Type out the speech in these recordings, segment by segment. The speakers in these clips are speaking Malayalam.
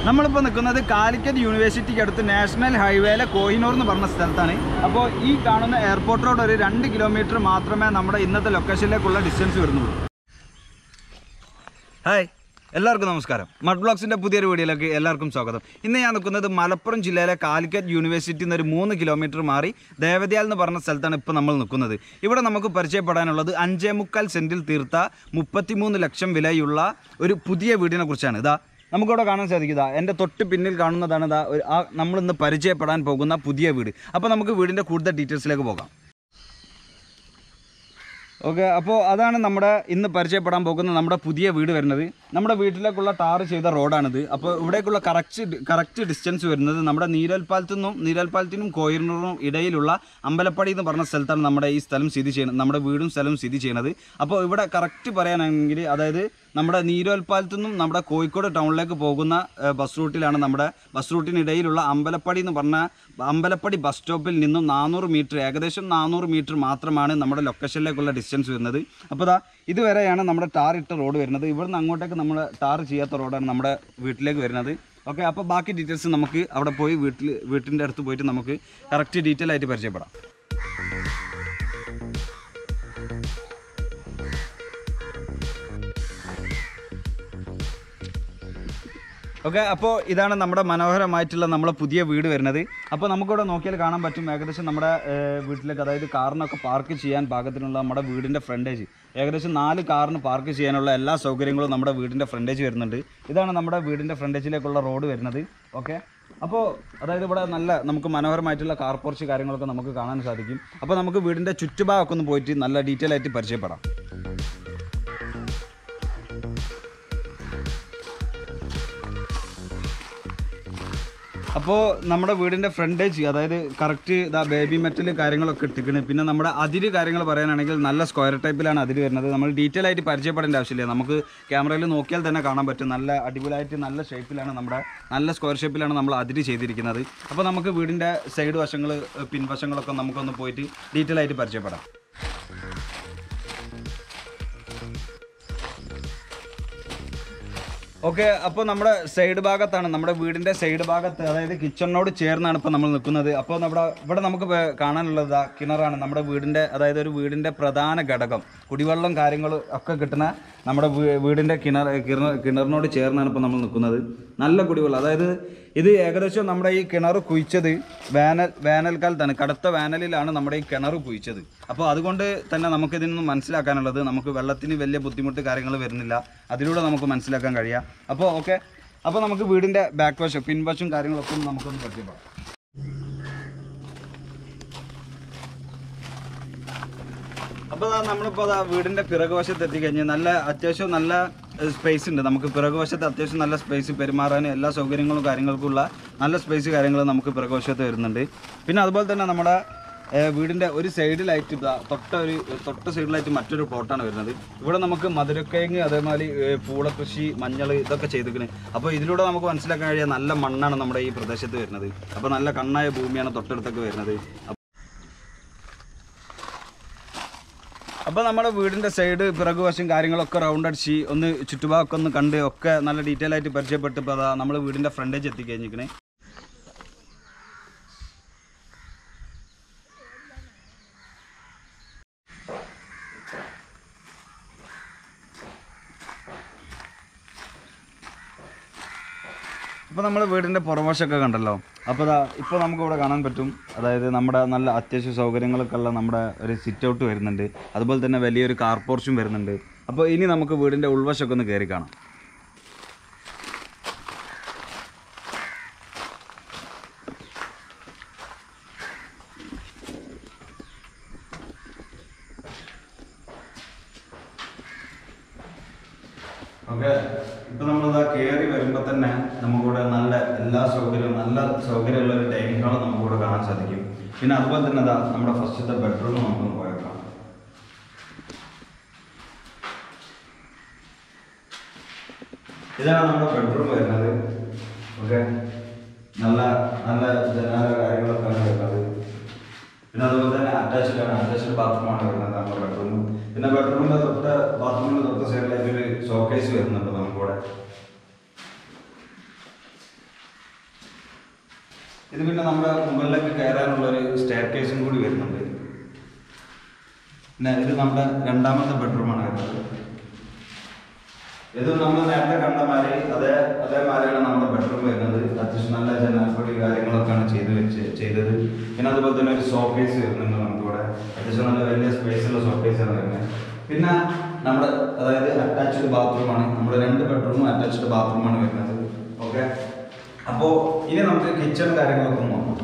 നമ്മളിപ്പോൾ നിൽക്കുന്നത് കാലിക്കറ്റ് യൂണിവേഴ്സിറ്റിക്ക് അടുത്ത് നാഷണൽ ഹൈവേയിലെ കോഹിനൂർ എന്ന് പറഞ്ഞ സ്ഥലത്താണ് അപ്പോൾ ഈ കാണുന്ന എയർപോർട്ട് റോഡ് ഒരു രണ്ട് കിലോമീറ്റർ മാത്രമേ നമ്മുടെ ഇന്നത്തെ ലൊക്കേഷനിലേക്കുള്ള ഡിസ്റ്റൻസ് വരുന്നുള്ളൂ ഹായ് എല്ലാവർക്കും നമസ്കാരം മഡ് ബ്ലോഗ്സിൻ്റെ പുതിയൊരു വീഡിയോയിലേക്ക് എല്ലാവർക്കും സ്വാഗതം ഇന്ന് ഞാൻ നിൽക്കുന്നത് മലപ്പുറം ജില്ലയിലെ കാലിക്കറ്റ് യൂണിവേഴ്സിറ്റിയിൽ നിന്ന് ഒരു മൂന്ന് കിലോമീറ്റർ മാറി ദേവതയാൽ എന്ന് പറഞ്ഞ സ്ഥലത്താണ് ഇപ്പോൾ നമ്മൾ നിൽക്കുന്നത് ഇവിടെ നമുക്ക് പരിചയപ്പെടാനുള്ളത് അഞ്ചേ മുക്കാൽ സെൻറ്റിൽ തീർത്ത മുപ്പത്തിമൂന്ന് ലക്ഷം വിലയുള്ള ഒരു പുതിയ വീടിനെ കുറിച്ചാണ് ഇതാ നമുക്കിവിടെ കാണാൻ സാധിക്കും ഇതാ എൻ്റെ തൊട്ട് പിന്നിൽ കാണുന്നതാണ് ഇതാ ഒരു ആ നമ്മളിന്ന് പരിചയപ്പെടാൻ പോകുന്ന പുതിയ വീട് അപ്പോൾ നമുക്ക് വീടിൻ്റെ കൂടുതൽ ഡീറ്റെയിൽസിലേക്ക് പോകാം ഓക്കെ അപ്പോൾ അതാണ് നമ്മുടെ ഇന്ന് പരിചയപ്പെടാൻ പോകുന്ന നമ്മുടെ പുതിയ വീട് വരുന്നത് നമ്മുടെ വീട്ടിലേക്കുള്ള ടാർ ചെയ്ത റോഡാണിത് അപ്പോൾ ഇവിടേക്കുള്ള കറക്റ്റ് കറക്റ്റ് ഡിസ്റ്റൻസ് വരുന്നത് നമ്മുടെ നീരൽപ്പാലത്തു നിന്നും നീരൽപ്പാലത്തിനും കോയിറിനും ഇടയിലുള്ള അമ്പലപ്പടി എന്ന് പറഞ്ഞ സ്ഥലത്താണ് നമ്മുടെ ഈ സ്ഥലം സ്ഥിതി ചെയ്യുന്നത് നമ്മുടെ വീടും സ്ഥലവും സ്ഥിതി ചെയ്യുന്നത് അപ്പോൾ ഇവിടെ കറക്റ്റ് പറയാനാണെങ്കിൽ അതായത് നമ്മുടെ നീരോൽപ്പാലത്തു നിന്നും നമ്മുടെ കോഴിക്കോട് ടൗണിലേക്ക് പോകുന്ന ഏഹ്, ബസ് റൂട്ടിലാണ് നമ്മുടെ ബസ് റൂട്ടിനിടയിലുള്ള അമ്പലപ്പടി എന്ന് പറഞ്ഞ അമ്പലപ്പടി ബസ് സ്റ്റോപ്പിൽ നിന്നും നാനൂറ് മീറ്റർ ഏകദേശം നാനൂറ് മീറ്റർ മാത്രമാണ് നമ്മുടെ ലൊക്കേഷനിലേക്കുള്ള ഡിസ്റ്റൻസ് വരുന്നത് അപ്പോൾ ദാ ഇതുവരെയാണ് നമ്മുടെ ടാർ ഇട്ട റോഡ് വരുന്നത് ഇവിടുന്ന് അങ്ങോട്ടേക്ക് നമ്മൾ ടാർ ചെയ്യാത്ത റോഡാണ് നമ്മുടെ വീട്ടിലേക്ക് വരുന്നത് ഓക്കെ അപ്പോൾ ബാക്കി ഡീറ്റെയിൽസ് നമുക്ക് അവിടെ പോയി വീട്ടിൽ വീട്ടിൻ്റെ അടുത്ത് പോയിട്ട് നമുക്ക് കറക്റ്റ് ഡീറ്റെയിൽ ആയിട്ട് പരിചയപ്പെടാം ഓക്കെ അപ്പോൾ ഇതാണ് നമ്മുടെ മനോഹരമായിട്ടുള്ള നമ്മുടെ പുതിയ വീട് വരുന്നത് അപ്പോൾ നമുക്കിവിടെ നോക്കിയാൽ കാണാൻ പറ്റും ഏകദേശം നമ്മുടെ ഏഹ്, വീട്ടിലേക്ക് അതായത് കാറിനൊക്കെ പാർക്ക് ചെയ്യാൻ പാകത്തിനുള്ള നമ്മുടെ വീടിൻ്റെ ഫ്രണ്ടേജ് ഏകദേശം നാല് കാറിന് പാർക്ക് ചെയ്യാനുള്ള എല്ലാ സൗകര്യങ്ങളും നമ്മുടെ വീടിൻ്റെ ഫ്രണ്ടേജ് വരുന്നുണ്ട് ഇതാണ് നമ്മുടെ വീടിൻ്റെ ഫ്രണ്ടേജിലേക്കുള്ള റോഡ് വരുന്നത് ഓക്കെ അപ്പോൾ അതായത് ഇവിടെ നല്ല നമുക്ക് മനോഹരമായിട്ടുള്ള കാർ പോർച്ച് കാര്യങ്ങളൊക്കെ നമുക്ക് കാണാൻ സാധിക്കും അപ്പോൾ നമുക്ക് വീടിൻ്റെ ചുറ്റുഭാഗമൊക്കെ ഒന്ന് പോയിട്ട് നല്ല ഡീറ്റെയിൽ ആയിട്ട് പരിചയപ്പെടാം അപ്പോൾ നമ്മുടെ വീടിൻ്റെ ഫ്രണ്ടേജ് അതായത് കറക്റ്റ് ഇതാ ബേബി മെറ്റൽ കാര്യങ്ങളൊക്കെ ഇട്ടിക്കണ് പിന്നെ നമ്മുടെ അതിര് കാര്യങ്ങൾ പറയാനാണെങ്കിൽ നല്ല സ്ക്വയർ ടൈപ്പിലാണ് അതിര് വരുന്നത് നമ്മൾ ഡീറ്റെയിൽ ആയിട്ട് പരിചയപ്പെടേണ്ട ആവശ്യമില്ല നമുക്ക് ക്യാമറയിൽ നോക്കിയാൽ തന്നെ കാണാൻ പറ്റും നല്ല അടിപൊളിയായിട്ട് നല്ല ഷേപ്പിലാണ് നമ്മുടെ നല്ല സ്ക്വയർ ഷേപ്പിലാണ് നമ്മൾ അതിര് ചെയ്തിരിക്കുന്നത് അപ്പോൾ നമുക്ക് വീടിൻ്റെ സൈഡ് വശങ്ങൾ പിൻവശങ്ങളൊക്കെ നമുക്കൊന്ന് പോയിട്ട് ഡീറ്റെയിൽ ആയിട്ട് പരിചയപ്പെടാം ഓക്കെ അപ്പോൾ നമ്മുടെ സൈഡ് ഭാഗത്താണ് നമ്മുടെ വീടിൻ്റെ സൈഡ് ഭാഗത്ത് അതായത് കിച്ചണിനോട് ചേർന്നാണ് ഇപ്പോൾ നമ്മൾ നിൽക്കുന്നത് അപ്പോൾ നമ്മുടെ ഇവിടെ നമുക്ക് ഇപ്പൊ കാണാനുള്ളത് ദാ കിണറാണ് നമ്മുടെ വീടിൻ്റെ അതായത് ഒരു വീടിൻ്റെ പ്രധാന ഘടകം കുടിവെള്ളം കാര്യങ്ങൾ ഒക്കെ കിട്ടുന്ന നമ്മുടെ വീ- വീടിൻ്റെ കിണർ കിണർ കിണറിനോട് ചേർന്നാണ് ഇപ്പോൾ നമ്മൾ നിൽക്കുന്നത് നല്ല കുടിവെള്ളം അതായത് ഇത് ഏകദേശം നമ്മുടെ ഈ കിണർ കുഴിച്ചത് വേനൽ വേനൽക്കാലത്താണ് കടുത്ത വേനലിലാണ് നമ്മുടെ ഈ കിണർ കുഴിച്ചത് അപ്പോൾ അതുകൊണ്ട് തന്നെ നമുക്കിതിൽ നിന്ന് മനസ്സിലാക്കാനുള്ളത് നമുക്ക് വെള്ളത്തിന് വലിയ ബുദ്ധിമുട്ട് കാര്യങ്ങൾ വരുന്നില്ല അതിലൂടെ നമുക്ക് മനസ്സിലാക്കാൻ കഴിയാം അപ്പോൾ ഓക്കെ അപ്പോൾ നമുക്ക് വീടിൻ്റെ ബാക്ക് വശം പിൻവശം കാര്യങ്ങളൊക്കെ ഒന്ന് നമുക്കൊന്ന് പരിചയപ്പെടാം അപ്പോൾ അതാ നമ്മളിപ്പോൾ അതാ വീടിൻ്റെ പിറകുവശത്ത് എത്തിക്കഴിഞ്ഞ് നല്ല അത്യാവശ്യം നല്ല സ്പേസ് ഉണ്ട് നമുക്ക് പിറകുവശത്ത് അത്യാവശ്യം നല്ല സ്പേസ് പെരുമാറാനും എല്ലാ സൗകര്യങ്ങളും കാര്യങ്ങൾക്കുള്ള നല്ല സ്പേസ് കാര്യങ്ങൾ നമുക്ക് പിറകുവശത്ത് വരുന്നുണ്ട് പിന്നെ അതുപോലെ തന്നെ നമ്മുടെ ഏഹ്, വീടിൻ്റെ ഒരു സൈഡിലായിട്ട് ഇതാ തൊട്ട ഒരു തൊട്ട സൈഡിലായിട്ട് മറ്റൊരു പ്ലോട്ടാണ് വരുന്നത് ഇവിടെ നമുക്ക് മധുരക്കിഴങ്ങ് അതേമാതിരി ഏഹ്, പൂളകൃഷി മഞ്ഞൾ ഇതൊക്കെ ചെയ്തിരിക്കുന്നത് അപ്പോൾ ഇതിലൂടെ നമുക്ക് മനസ്സിലാക്കാൻ കഴിയുക നല്ല മണ്ണാണ് നമ്മുടെ ഈ പ്രദേശത്ത് വരുന്നത് അപ്പോൾ നല്ല കണ്ണായ ഭൂമിയാണ് തൊട്ടടുത്തൊക്കെ വരുന്നത് അപ്പോൾ നമ്മുടെ വീടിൻ്റെ സൈഡ് പിറകുവശം കാര്യങ്ങളൊക്കെ റൗണ്ട് അടിച്ച് ഒന്ന് ചുറ്റുഭാഗമൊക്കെ ഒന്ന് കണ്ട് ഒക്കെ നല്ല ഡീറ്റെയിൽ ആയിട്ട് പരിചയപ്പെട്ട് ഇപ്പോൾ അതാ നമ്മൾ വീടിൻ്റെ ഫ്രണ്ടേജ് എത്തിക്കഴിഞ്ഞിരിക്കണേ ഇപ്പോൾ നമ്മൾ വീടിൻ്റെ പുറവശമൊക്കെ കണ്ടല്ലോ അപ്പോൾ ദാ ഇപ്പോൾ നമുക്ക് ഇവിടെ കാണാൻ പറ്റും അതായത് നമ്മുടെ നല്ല അത്യാവശ്യ സൗകര്യങ്ങളൊക്കെ ഉള്ള നമ്മുടെ ഒരു സിറ്റ് ഔട്ട് വരുന്നുണ്ട് അതുപോലെ തന്നെ വലിയൊരു കാർ പോർച്ചും വരുന്നുണ്ട് അപ്പോൾ ഇനി നമുക്ക് വീടിൻ്റെ ഉൾവശമൊക്കെ ഒന്ന് കയറി കാണാം ഓക്കെ ഇപ്പൊ നമ്മളിതാ കയറി വരുമ്പോൾ തന്നെ നമുക്കിവിടെ നല്ല എല്ലാ സൗകര്യവും നല്ല സൗകര്യമുള്ള ഒരു ഡൈനിങ് ഹാൾ നമുക്കിവിടെ കാണാൻ സാധിക്കും പിന്നെ അതുപോലെ തന്നെ അതാ നമ്മുടെ ഫസ്റ്റത്തെ ബെഡ്റൂം നമുക്കൊന്ന് പോയേക്കാം ഇതാണ് നമ്മുടെ ബെഡ്റൂം വരുന്നത് ഓക്കെ നല്ല നല്ല ജനാല കാര്യങ്ങളൊക്കെ ആണ് വരുന്നത് പിന്നെ അതുപോലെ തന്നെ അറ്റാച്ച്ഡ് ആണ് അറ്റാച്ച്ഡ് ബാത്റൂമാണ് വരുന്നത് നമ്മുടെ ബെഡ്റൂം പിന്നെ ബെഡ്റൂമിന്റെ തൊട്ട് ബാത്റൂമിന്റെ തൊട്ട് സൈഡിലായിട്ട് ഒരു ഷോക്കേസ് വരുന്നുണ്ട് നമുക്കിവിടെ ഇത് പിന്നെ നമ്മുടെ മുകളിലേക്ക് കയറാനുള്ള ഒരു സ്റ്റെയർ കേസും കൂടി വരുന്നുണ്ട് പിന്നെ ഇത് നമ്മുടെ രണ്ടാമത്തെ ബെഡ്റൂമാണ് വരുന്നത് ഇത് നമ്മൾ നേരത്തെ കണ്ട മാതിരി അതേ അതേമാതിരിയാണ് നമ്മുടെ ബെഡ്റൂം വരുന്നത് അത്യാവശ്യം നല്ല ജനാൽപ്പടി കാര്യങ്ങളൊക്കെയാണ് ചെയ്ത് വെച്ച് ചെയ്തത് പിന്നെ അതുപോലെ തന്നെ ഒരു സോക്കേസ് വരുന്നുണ്ട് നമുക്കിവിടെ അത്യാവശ്യം നല്ല വലിയ സ്പേസ് ഉള്ള സോക്കേസ് ആണ് വരുന്നത് പിന്നെ നമ്മുടെ അതായത് അറ്റാച്ച്ഡ് ബാത്റൂമാണ് നമ്മുടെ രണ്ട് ബെഡ്റൂമും അറ്റാച്ച്ഡ് ബാത്റൂമാണ് വരുന്നത് ഓക്കെ അപ്പോൾ ഇനി നമുക്ക് കിച്ചൺ കാര്യങ്ങളൊക്കെ ഒന്ന് നോക്കാം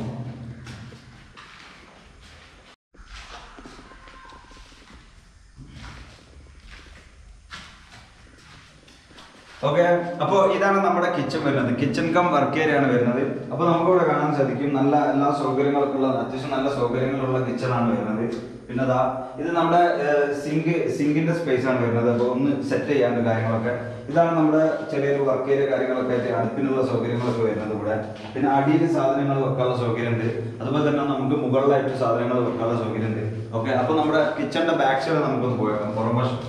ഓക്കെ അപ്പോൾ ഇതാണ് നമ്മുടെ കിച്ചൺ വരുന്നത് കിച്ചൺ കം വർക്ക് ഏരിയ ആണ് വരുന്നത് അപ്പോൾ നമുക്കിവിടെ കാണാൻ സാധിക്കും നല്ല എല്ലാ സൗകര്യങ്ങളൊക്കെ ഉള്ള അത്യാവശ്യം നല്ല സൗകര്യങ്ങളുള്ള കിച്ചൺ ആണ് വരുന്നത് പിന്നെ അതാ ഇത് നമ്മുടെ സിങ്ക് സിങ്കിന്റെ സ്പേസ് ആണ് വരുന്നത് അപ്പോൾ ഒന്ന് സെറ്റ് ചെയ്യാണ്ട് കാര്യങ്ങളൊക്കെ ഇതാണ് നമ്മുടെ ചെറിയൊരു വർക്ക് ഏരിയ കാര്യങ്ങളൊക്കെ ആയിട്ട് അടുപ്പിനുള്ള സൗകര്യങ്ങളൊക്കെ വരുന്നത് ഇവിടെ പിന്നെ അടിയിൽ സാധനങ്ങൾ വെക്കാനുള്ള സൗകര്യമുണ്ട് അതുപോലെ തന്നെ നമുക്ക് മുകളിലായിട്ട് സാധനങ്ങൾ വെക്കാനുള്ള സൗകര്യമുണ്ട് ഓക്കെ അപ്പോൾ നമ്മുടെ കിച്ചണിന്റെ ബാക്ക് സൈഡ് നമുക്കൊന്ന് പോയേക്കാം പുറം വശം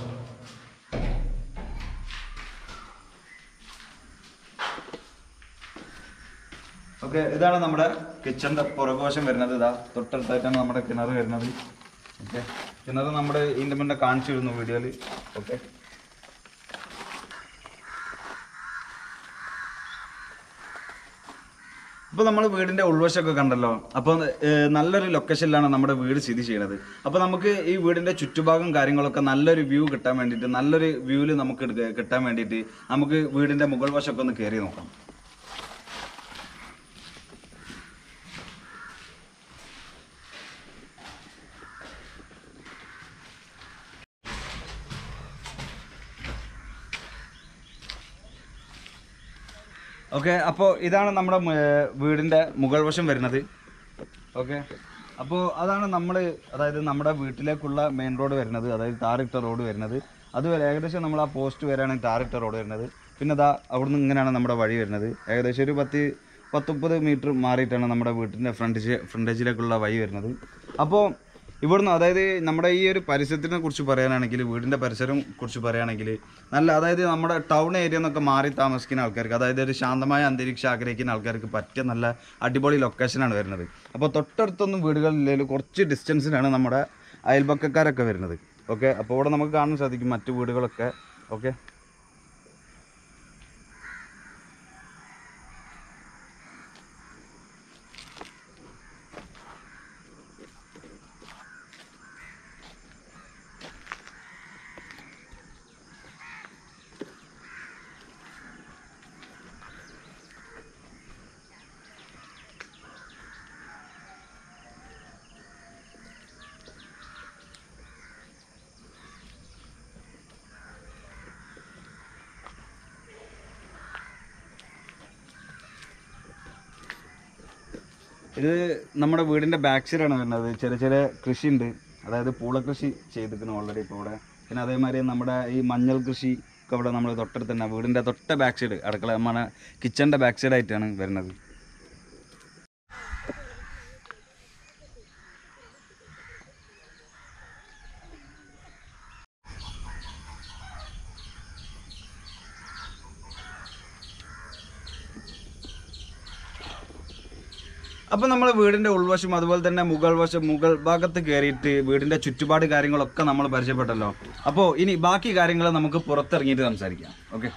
ഓക്കെ ഇതാണ് നമ്മുടെ കിച്ചണിന്റെ പുറകുവശം വരുന്നത് ഇതാ തൊട്ടടുത്തായിട്ടാണ് നമ്മുടെ കിണർ വരുന്നത് ഓക്കെ കിണർ നമ്മുടെ ഇതിന്റെ മുന്നേ കാണിച്ചിരുന്നു വീഡിയോയിൽ ഓക്കെ അപ്പോൾ നമ്മൾ വീടിൻ്റെ ഉൾവശമൊക്കെ കണ്ടല്ലോ അപ്പോൾ നല്ലൊരു ലൊക്കേഷനിലാണ് നമ്മുടെ വീട് സ്ഥിതി ചെയ്യുന്നത് അപ്പോൾ നമുക്ക് ഈ വീടിൻ്റെ ചുറ്റുഭാഗം കാര്യങ്ങളൊക്കെ നല്ലൊരു വ്യൂ കിട്ടാൻ വേണ്ടിയിട്ട് നല്ലൊരു വ്യൂവിൽ നമുക്ക് എടുക്ക- കിട്ടാൻ വേണ്ടിയിട്ട് നമുക്ക് വീടിൻ്റെ മുകൾ വശമൊക്കെ ഒന്ന് കയറി നോക്കാം ഓക്കെ അപ്പോൾ ഇതാണ് നമ്മുടെ മു- ഏർ വീടിൻ്റെ മുകൾ വശം വരുന്നത് ഓക്കെ അപ്പോൾ അതാണ് നമ്മൾ അതായത് നമ്മുടെ വീട്ടിലേക്കുള്ള മെയിൻ റോഡ് വരുന്നത് അതായത് ടാറിട്ട റോഡ് വരുന്നത് അതുവരെ ഏകദേശം നമ്മൾ ആ പോസ്റ്റ് വരെയാണ് ടാറിട്ട റോഡ് വരുന്നത് പിന്നെ അതാ അവിടുന്ന് ഇങ്ങനെയാണ് നമ്മുടെ വഴി വരുന്നത് ഏകദേശം ഒരു പത്ത് പത്തൊമ്പത് മീറ്റർ മാറിയിട്ടാണ് നമ്മുടെ വീട്ടിൻ്റെ ഫ്രണ്ടേജ് ഫ്രണ്ടേജിലേക്കുള്ള വഴി വരുന്നത് അപ്പോൾ ഇവിടുന്ന് അതായത് നമ്മുടെ ഈ ഒരു പരിസരത്തിനെ കുറിച്ച് പറയാനാണെങ്കിൽ വീടിൻ്റെ പരിസരം കുറിച്ച് പറയുകയാണെങ്കിൽ നല്ല അതായത് നമ്മുടെ ടൗൺ ഏരിയ എന്നൊക്കെ മാറി താമസിക്കുന്ന ആൾക്കാർക്ക് അതായത് ഒരു ശാന്തമായ അന്തരീക്ഷം ആഗ്രഹിക്കുന്ന ആൾക്കാർക്ക് പറ്റിയ നല്ല അടിപൊളി ലൊക്കേഷനാണ് വരുന്നത് അപ്പോൾ തൊട്ടടുത്തൊന്നും വീടുകളില്ലെങ്കിൽ കുറച്ച് ഡിസ്റ്റൻസിലാണ് നമ്മുടെ അയൽപക്കക്കാരൊക്കെ വരുന്നത് ഓക്കെ അപ്പോൾ ഇവിടെ നമുക്ക് കാണാൻ സാധിക്കും മറ്റു വീടുകളൊക്കെ ഓക്കെ ഇത് നമ്മുടെ വീടിൻ്റെ ബാക്ക് സൈഡാണ് വരുന്നത് ചെറിയ ചെറിയ കൃഷിയുണ്ട് അതായത് പൂള കൃഷി ചെയ്തിരിക്കുന്നു ഓൾറെഡി ഇപ്പോൾ ഇവിടെ പിന്നെ അതേമാതിരി നമ്മുടെ ഈ മഞ്ഞൾ കൃഷി ഒക്കെ ഇവിടെ നമ്മൾ തൊട്ടടുത്ത് തന്നെ വീടിൻ്റെ തൊട്ട ബാക്ക് സൈഡ് അടുക്കള നമ്മുടെ കിച്ചണിൻ്റെ ബാക്ക് സൈഡായിട്ടാണ് വരുന്നത് അപ്പോൾ നമ്മൾ വീടിൻ്റെ ഉൾവശം അതുപോലെ തന്നെ മുകൾ വശം മുകൾ ഭാഗത്ത് കയറിയിട്ട് വീടിൻ്റെ ചുറ്റുപാട് കാര്യങ്ങളൊക്കെ നമ്മൾ പരിചയപ്പെട്ടല്ലോ അപ്പോൾ ഇനി ബാക്കി കാര്യങ്ങൾ നമുക്ക് പുറത്തിറങ്ങിയിട്ട് സംസാരിക്കാം ഓക്കെ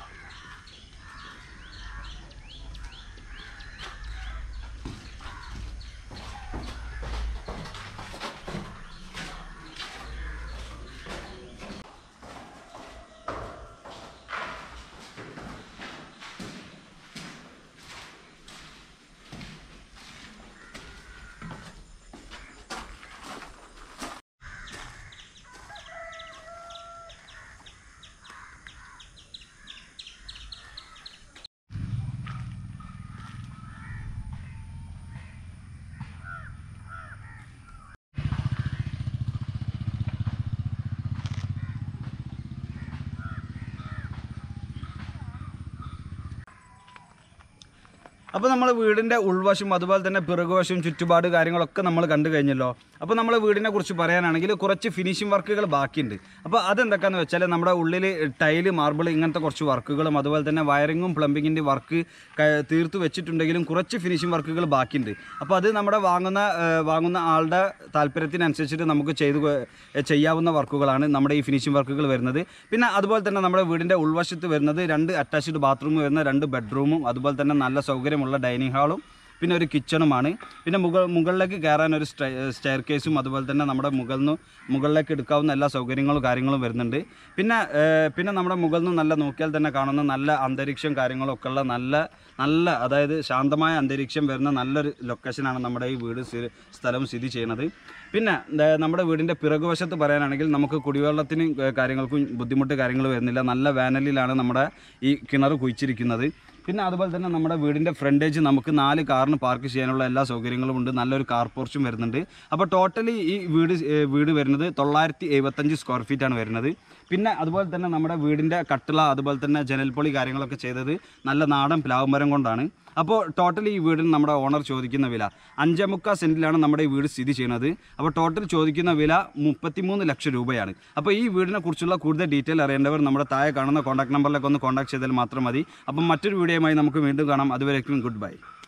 അപ്പോൾ നമ്മൾ വീടിൻ്റെ ഉൾവശം അതുപോലെ തന്നെ പിറകുവശം ചുറ്റുപാട് കാര്യങ്ങളൊക്കെ നമ്മൾ കണ്ടു കഴിഞ്ഞല്ലോ അപ്പോൾ നമ്മൾ വീടിനെ കുറിച്ച് പറയാനാണെങ്കിൽ കുറച്ച് ഫിനിഷിംഗ് വർക്കുകൾ ബാക്കിയുണ്ട് അപ്പോൾ അതെന്തൊക്കെയാണെന്ന് വെച്ചാൽ നമ്മുടെ ഉള്ളിൽ ടൈല് മാർബിൾ ഇങ്ങനത്തെ കുറച്ച് വർക്കുകളും അതുപോലെ തന്നെ വയറിങ്ങും പ്ലംബിങ്ങിൻ്റെ വർക്ക് തീർത്ത് വെച്ചിട്ടുണ്ടെങ്കിലും കുറച്ച് ഫിനിഷിംഗ് വർക്കുകൾ ബാക്കിയുണ്ട് അപ്പോൾ അത് നമ്മുടെ വാങ്ങുന്ന ആ, വാങ്ങുന്ന ആളുടെ താല്പര്യത്തിനനുസരിച്ചിട്ട് നമുക്ക് ചെയ്തു കൊ- ചെയ്യാവുന്ന വർക്കുകളാണ് നമ്മുടെ ഈ ഫിനിഷിംഗ് വർക്കുകൾ വരുന്നത് പിന്നെ അതുപോലെ തന്നെ നമ്മുടെ വീടിൻ്റെ ഉൾവശത്ത് വരുന്നത് രണ്ട് അറ്റാച്ച്ഡ് ബാത്റൂം വരുന്ന രണ്ട് ബെഡ്റൂമും അതുപോലെ തന്നെ നല്ല സൗകര്യമുള്ള ഡൈനിങ് ഹാളും പിന്നെ ഒരു കിച്ചണുമാണ് പിന്നെ മുകൾ മുകളിലേക്ക് കയറാൻ ഒരു സ്റ്റെയർ കേസും അതുപോലെ തന്നെ നമ്മുടെ മുകളിൽ നിന്ന് മുകളിലേക്ക് എടുക്കാവുന്ന എല്ലാ സൗകര്യങ്ങളും കാര്യങ്ങളും വരുന്നുണ്ട് പിന്നെ ഏഹ്, പിന്നെ നമ്മുടെ മുകളിൽ നിന്ന് നല്ല നോക്കിയാൽ തന്നെ കാണുന്ന നല്ല അന്തരീക്ഷം കാര്യങ്ങളും ഒക്കെ ഉള്ള നല്ല നല്ല അതായത് ശാന്തമായ അന്തരീക്ഷം വരുന്ന നല്ലൊരു ലൊക്കേഷനാണ് നമ്മുടെ ഈ വീട് സ്ഥി- സ്ഥലം സ്ഥിതി ചെയ്യുന്നത് പിന്നെ ഏഹ്, നമ്മുടെ വീടിൻ്റെ പിറകുവശത്ത് പറയാനാണെങ്കിൽ നമുക്ക് കുടിവെള്ളത്തിന് ഏഹ്, കാര്യങ്ങൾക്കും ബുദ്ധിമുട്ട് കാര്യങ്ങൾ വരുന്നില്ല നല്ല വേനലിലാണ് നമ്മുടെ ഈ കിണർ കുഴിച്ചിരിക്കുന്നത് പിന്നെ അതുപോലെ തന്നെ നമ്മുടെ വീടിൻ്റെ ഫ്രണ്ടേജ് നമുക്ക് നാല് കാറിന് പാർക്ക് ചെയ്യാനുള്ള എല്ലാ സൗകര്യങ്ങളും ഉണ്ട് നല്ലൊരു കാർ പോർച്ചും വരുന്നുണ്ട് അപ്പോൾ ടോട്ടലി ഈ വീട് ഏഹ് വീട് വരുന്നത് തൊള്ളായിരത്തി എഴുപത്തഞ്ച് സ്ക്വയർ ഫീറ്റ് ആണ് വരുന്നത് പിന്നെ അതുപോലെ തന്നെ നമ്മുടെ വീടിൻ്റെ കട്ടിള അതുപോലെ തന്നെ ജനൽപ്പൊളി കാര്യങ്ങളൊക്കെ ചെയ്തത് നല്ല നാടൻ പ്ലാവ് മരം കൊണ്ടാണ് അപ്പോൾ ടോട്ടൽ ഈ വീടിന് നമ്മുടെ ഓണർ ചോദിക്കുന്ന വില അഞ്ചേ മുക്കാൽ സെൻറ്റിലാണ് നമ്മുടെ ഈ വീട് സ്ഥിതി ചെയ്യുന്നത് അപ്പോൾ ടോട്ടൽ ചോദിക്കുന്ന വില മുപ്പത്തിമൂന്ന് ലക്ഷം രൂപയാണ് അപ്പോൾ ഈ വീടിനെ കുറിച്ചുള്ള കൂടുതൽ ഡീറ്റെയിൽ അറിയേണ്ടവർ നമ്മുടെ താഴെ കാണുന്ന കോൺടാക്ട് നമ്പറിലേക്ക് ഒന്ന് കോൺടാക്ട് ചെയ്താൽ മാത്രം മതി അപ്പം മറ്റൊരു വീഡിയോയുമായി നമുക്ക് വീണ്ടും കാണാം അതുവരേക്കും ഗുഡ് ബൈ